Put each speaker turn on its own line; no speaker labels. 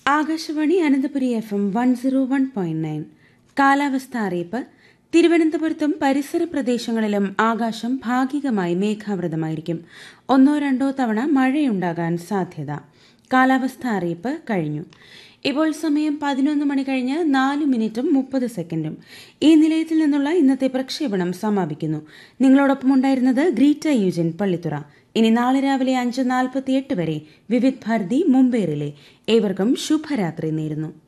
Akashvani Ananthapuri F M one zero one point nine കാലാവസ്ഥ അറിയിപ്പ് തിരുവനന്തപുരത്തും പരിസര പ്രദേശങ്ങളിലും ആകാശം ഭാഗികമായി മേഘാവൃതമായിരിക്കും ഒന്നോ രണ്ടോ തവണ മഴയുണ്ടാകാൻ സാധ്യത കാലാവസ്ഥ അറിയിപ്പ് കഴിഞ്ഞു ഇപ്പോൾ സമയം പതിനൊന്ന് മണി കഴിഞ്ഞ് നാല് മിനിറ്റും മുപ്പത് സെക്കൻഡും ഈ നിലയത്തിൽ നിന്നുള്ള ഇന്നത്തെ പ്രക്ഷേപണം സമാപിക്കുന്നു നിങ്ങളോടൊപ്പം ഉണ്ടായിരുന്നത് ഗ്രീറ്റ യൂജൻ പള്ളിത്തുറ ഇനി നാളെ രാവിലെ അഞ്ച് നാൽപ്പത്തിയെട്ട് വരെ വിവിധ് ഭാരതി മുംബൈറിലെ ഏവർക്കും ശുഭരാത്രി നേരുന്നു